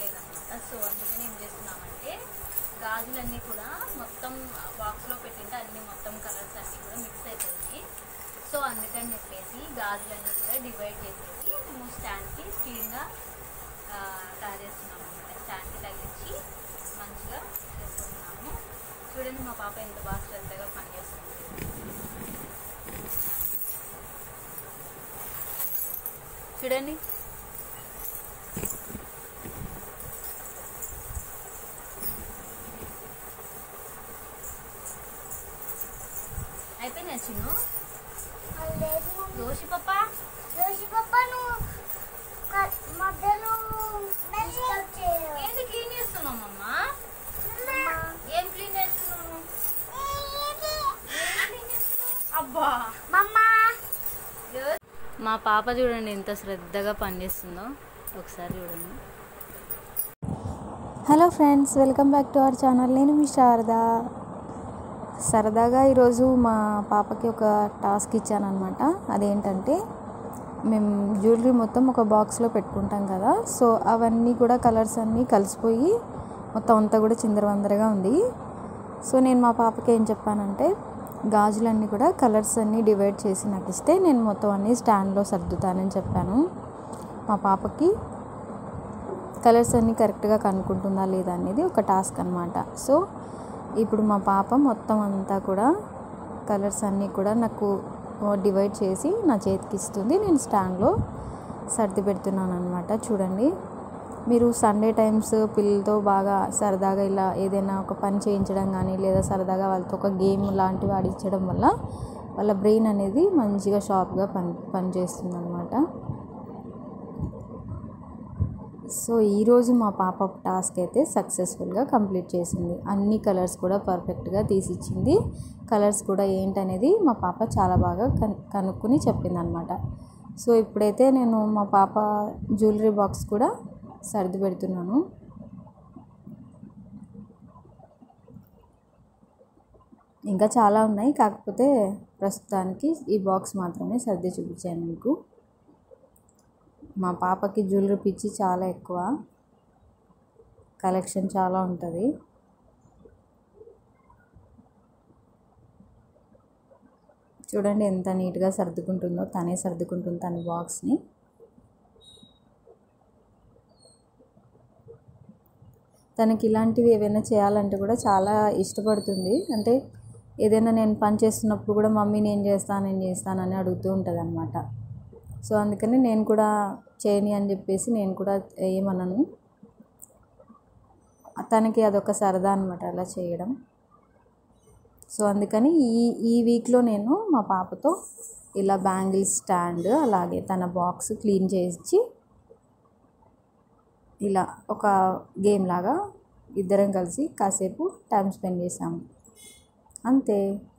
రావట్లేదు అనమాట సో అందుకని ఏం చేస్తున్నామంటే గాజులన్నీ కూడా మొత్తం బాక్స్లో పెట్టింటే అన్ని మొత్తం కలర్స్ అన్నీ కూడా మిక్స్ అయిపోయింది సో అందుకని చెప్పేసి గాజులన్నీ కూడా డివైడ్ చేసేసి మేము స్టాండ్కి క్లీన్గా తయారు చేస్తున్నాం అనమాట స్టాండ్కి తగిలించి మంచిగా చేసుకుంటున్నాము చూడండి మా పాప ఎంత బాగా శ్రద్ధగా పనిచేస్తుంది చూడండి అయిపోయింది చిన్ను లేదు దోషి పప్ప రోజు పప్ప నువ్వు క- మధ్యలో డిస్టర్బ్ చేయరు. ఏంటి క్లీన్ చేస్తున్నావు అమ్మా ఏం క్లీన్ చేస్తున్నావు ఏం clean చేస్తున్నావు? అబ్బా మమ్మా మా పాప చూడండి ఎంత శ్రద్ధగా పనిచేస్తుందో ఒకసారి చూడండి hello friends welcome back to our channel నేను మీ శారద సరదాగా ఈరోజు మా పాపకి ఒక టాస్క్ ఇచ్చాను అనమాట అదేంటంటే మేము జ్యువెలరీ మొత్తం ఒక బాక్స్లో పెట్టుకుంటాం కదా సో అవన్నీ కూడా కలర్స్ అన్నీ కలిసిపోయి మొత్తం అంతా కూడా చిందరవందరగా ఉంది సో నేను మా పాపకి ఏం చెప్పానంటే గాజులన్నీ కూడా కలర్స్ అన్నీ డివైడ్ చేసి నాకు ఇస్తే నేను మొత్తం అన్నీ స్టాండ్లో సర్దుతానని చెప్పాను మా పాపకి కలర్స్ అన్నీ కరెక్ట్గా కనుక్కుంటుందా లేదా అనేది ఒక టాస్క్ అనమాట సో ఇప్పుడు మా పాప మొత్తం అంతా కూడా కలర్స్ అన్నీ కూడా నాకు డివైడ్ చేసి నా చేతికి ఇస్తుంది నేను స్టాండ్లో సర్ది పెడుతున్నాను అనమాట చూడండి మీరు సండే టైమ్స్ పిల్లలతో బాగా సరదాగా ఇలా ఏదైనా ఒక పని చేయించడం కానీ లేదా సరదాగా వాళ్ళతో ఒక గేమ్ లాంటివి ఆడించడం వల్ల వాళ్ళ బ్రెయిన్ అనేది మంచిగా షార్ప్గా పని పనిచేస్తుంది అనమాట సో ఈరోజు మా పాప టాస్క్ అయితే సక్సెస్ఫుల్గా కంప్లీట్ చేసింది అన్ని కలర్స్ కూడా పర్ఫెక్ట్గా తీసిచ్చింది కలర్స్ కూడా ఏంటనేది మా పాప చాలా బాగా కన్ కనుక్కొని చెప్పిందనమాట సో ఇప్పుడైతే నేను మా పాప జ్యువెలరీ బాక్స్ కూడా సర్ది పెడుతున్నాను ఇంకా చాలా ఉన్నాయి కాకపోతే ప్రస్తుతానికి ఈ బాక్స్ మాత్రమే సర్ది చూపించాను మీకు మా పాపకి జ్యువెలరీ పిచ్చి చాలా ఎక్కువ కలెక్షన్ చాలా ఉంటుంది చూడండి ఎంత నీట్గా సర్దుకుంటుందో తనే సర్దుకుంటుంది తన బాక్స్ని తనకి ఇలాంటివి ఏవైనా చేయాలంటే కూడా చాలా ఇష్టపడుతుంది అంటే ఏదైనా నేను పని చేస్తున్నప్పుడు కూడా మమ్మీ నేను చేస్తాను నేను చేస్తానని అడుగుతూ ఉంటుంది అనమాట సో అందుకని నేను కూడా చేయని అని చెప్పేసి నేను కూడా ఏమనను తనకి అదొక సరదా అనమాట అలా చేయడం సో అందుకని ఈ ఈ వీక్లో నేను మా పాపతో ఇలా బ్యాంగిల్ స్టాండ్ అలాగే తన బాక్స్ క్లీన్ చేసి ఇలా ఒక గేమ్ లాగా ఇద్దరం కలిసి కాసేపు టైం స్పెండ్ చేసాము అంతే